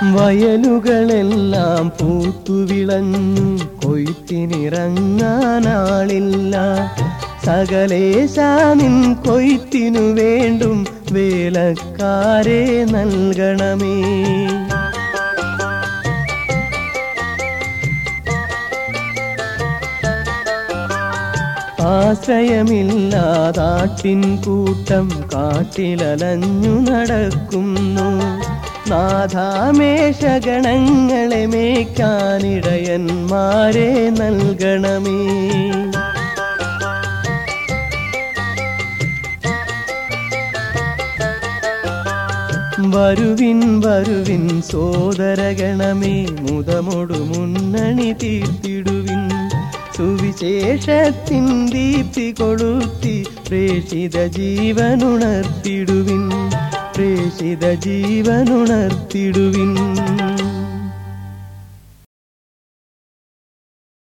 വയലുകളെല്ലാം പൂത്തുവിളഞ്ഞു കൊയ്ത്തിനിറങ്ങാനാളില്ല സകലേശാനിൻ കൊയ്ത്തിനു വേണ്ടും വേലക്കാരെ നൽകണമേ ആശ്രയമില്ലാതാട്ടിൻ കൂട്ടം കാട്ടിലലഞ്ഞു നടക്കുന്നു നാഥാമേഷഗണങ്ങളെ മേയ്ക്കാനിടയന്മാരെ നൽകണമേ വരുവിൻ വരുവിൻ സോദരഗണമേ മുതമൊടു മുന്നണി തീർത്തിടുവിൻ സുവിശേഷത്തിൻ ദീപ്തി കൊളുത്തി പ്രേഷിത ജീവനുണർത്തിടുവിൻ പ്രേഷിത ജീവനുണർത്തിടുവിൻ